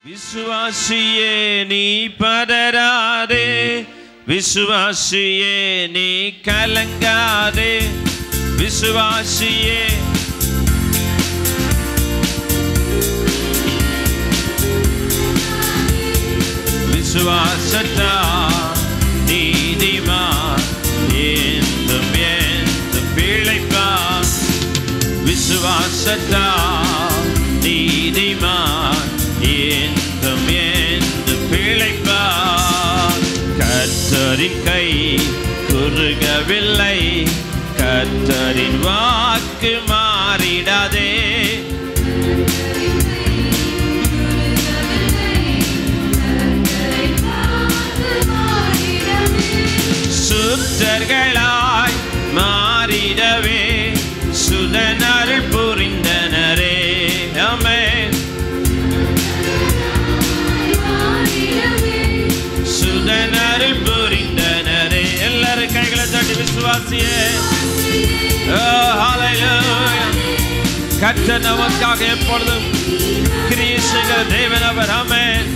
விசுவாசியே நீ பதறாதே விசுவாசியே நீ கலங்காதே விசுவாசியே விசுவாசத்தா நீதிமான் என்றும் என்றும் பிழைப்பான் விசுவாசத்தா நீதிமான் என்றும் என்றும் பிழைப்பான் கர்த்தரின் கை குறுகவில்லை கர்த்தரின் வாக்கு மாறிடாதே சுத்தர்களாய் மாறிடவே சுதனருள் புரிந்தனரே அமேன் சுதனருள் புரிந்தனரே எல்லாரும் கைகளை தட்டி விசுவாசியே ஓ, hallelujah. கர்த்தர் நமக்காக எப்பொழுதும் கிரியை செய்கிற தேவன் அவர் ஆமென்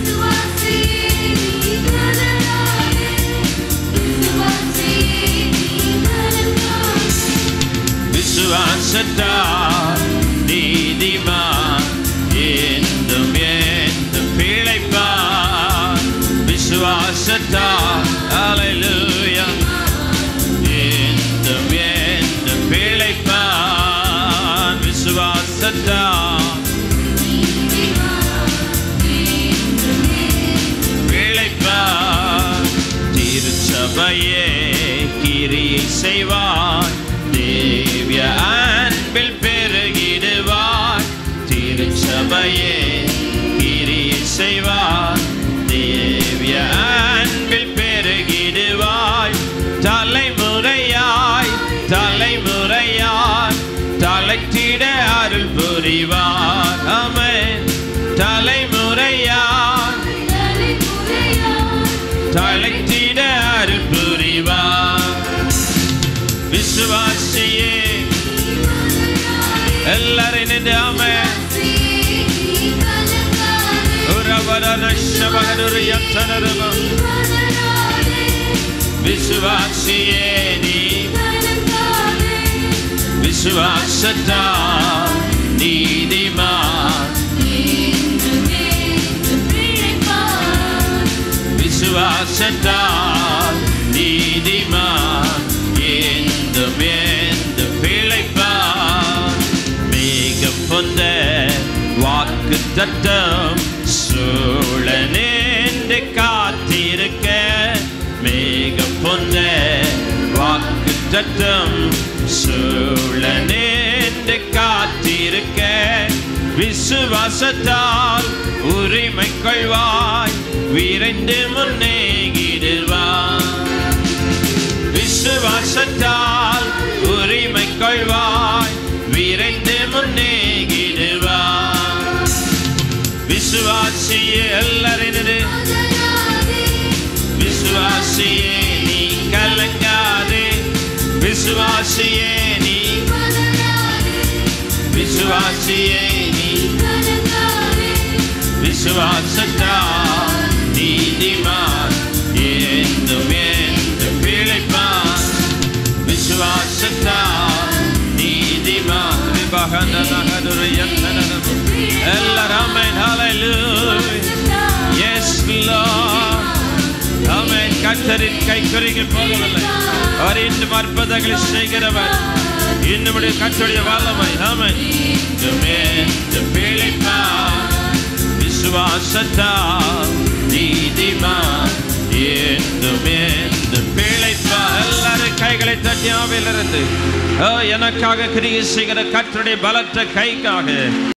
விசுவாசத்தால் நீதிமான் என்றும் என்றும் பிழைப்பான் விசுவாசத்தால் அலையிலூயா என்றும் என்றும் பிழைப்பான் விசுவாசத்தால் பிழைப்பான் திருச்சபையே கிரியை செய்வான் தேவிய அன்பில் பெருகிடுவான் திருச்சபையே கிரியை செய்வான் தேவிய அன்பில் பெருகிடுவாய் தலைமுறையாய் தலைமுறையாய் தலைத்திட அருள் புரிவார் அமேன் தலைமுறையாய் தலைத்திட அருள் புரிவார் விசுவாசியே எல்லாரும் நின்று ஆமென் உறவரன சபகருரு யத்தனரும விசுவாசியே நீ விசுவாசத்தா நீதிமான் விசுவாசத்தா நீதிமான் என்றும் என்றும் பிழைப்பான் மேகம் பொந்த வாக்கு தத்தம் சூழனேந்து காத்திருக்க மேகம் பொந்த வாக்கு தத்தம் சூழனேந்து காத்திருக்க விசுவாசத்தால் உரிமை கொள்வாய் விரைந்து முன்னேகிடுவாய் விசுவாசத்தால் உரிமை கொள்வாய் விரைந்து முன்னேகிடுவாய் விசுவாசியே எல்லாரினது விசுவாசியே நீ கலங்காதே விசுவாசியே நீ விசுவாசியே நீ விசுவாசத்தால் நீதிமான் என்றும் என்றும் பிழைப்பான் விசுவாசத்தால் நீதிமான் எல்லாரும் எஸ் ஆமென் கர்த்தரின் கை குறுகி போகவில்லை அவர் இன்னும் அற்புதங்களை செய்கிறவர் இன்னும் கற்றுடைய வல்லமை ஆமென் இன்னுமே பிழைப்பான் விசுவாசத்தால் நீதிமான் என்றும் என்றும் பிழைப்பா எல்லாரும் கைகளை தட்டி ஆவிலிருந்து ஓ, எனக்காக கிரியை செய்கிற கற்றுடைய பலத்த கைக்காக